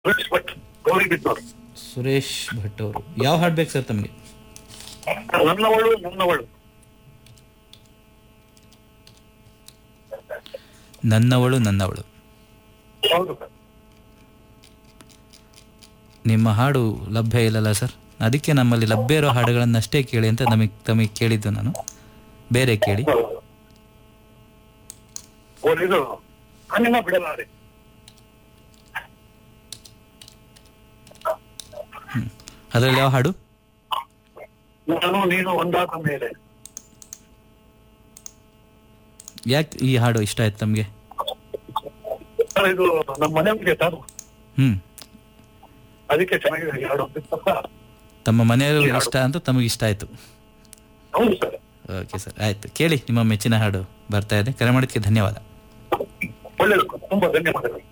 ಸುರೇಶ್ ಭಟ್ ಗೌರಿಬಿದ್ದವರು ಸುರೇಶ್ ಭಟ್ ಅವರು ಯಾವ ಹಾಡು ಬೇಕು ಸರ್ ತಮಗೆ ನನ್ನವಳು ನನ್ನವಳು ನನ್ನವಳು ನನ್ನವಳು ಹೌದು ಸರ್ ನಿಮ್ಮ ಹಾಡು ಲಭ್ಯ ಇಲ್ಲಲ್ಲ ಸರ್ ಅದಕ್ಕೆ ನಮ್ಮಲ್ಲಿ ಲಭ್ಯ ಇರೋ ಹಾಡುಗಳನ್ನಷ್ಟೇ ಕೇಳಿ ಅಂತ ನಮಗೆ ತಮಗೆ ಕೇಳಿದ್ದು ನಾನು ಬೇರೆ ಕೇಳಿ ಓ, ಇದು ಅನಿಮ ಬಿಡಲಾರೆ ಅದರಲ್ಲಿ ಯಾವ ಹಾಡು ನಾನು ನೀನು ಒಂದಾದ ಮೇಲೆ ಯಾಕೆ ಈ ಹಾಡು ಇಷ್ಟ ಆಯ್ತು ತಮಗೆ ಸರ್, ಇದು ನಮ್ಮ ಮನೆ ಮುಂದೆ ತಾನು ಹ್ಮ್ ಅದಕ್ಕೆ ಚೆನ್ನಾಗಿದೆ ಎರಡು ತಮ್ಮ ಮನೆಯವರು ಇಷ್ಟ ಅಂತ ತಮಗೆ ಇಷ್ಟ ಆಯ್ತು ಹೌದು ಸರ್ ಓಕೆ ಸರ್ ಆಯ್ತು ಕೇಳಿ ನಿಮ್ಮ ಮೆಚ್ಚಿನ ಹಾಡು ಬರ್ತಾ ಇದೆ ಕರೆ ಮಾಡಿದ್ದಕ್ಕೆ ಧನ್ಯವಾದ ಒಳ್ಳೆಯದು ತುಂಬಾ ಧನ್ಯವಾದಗಳು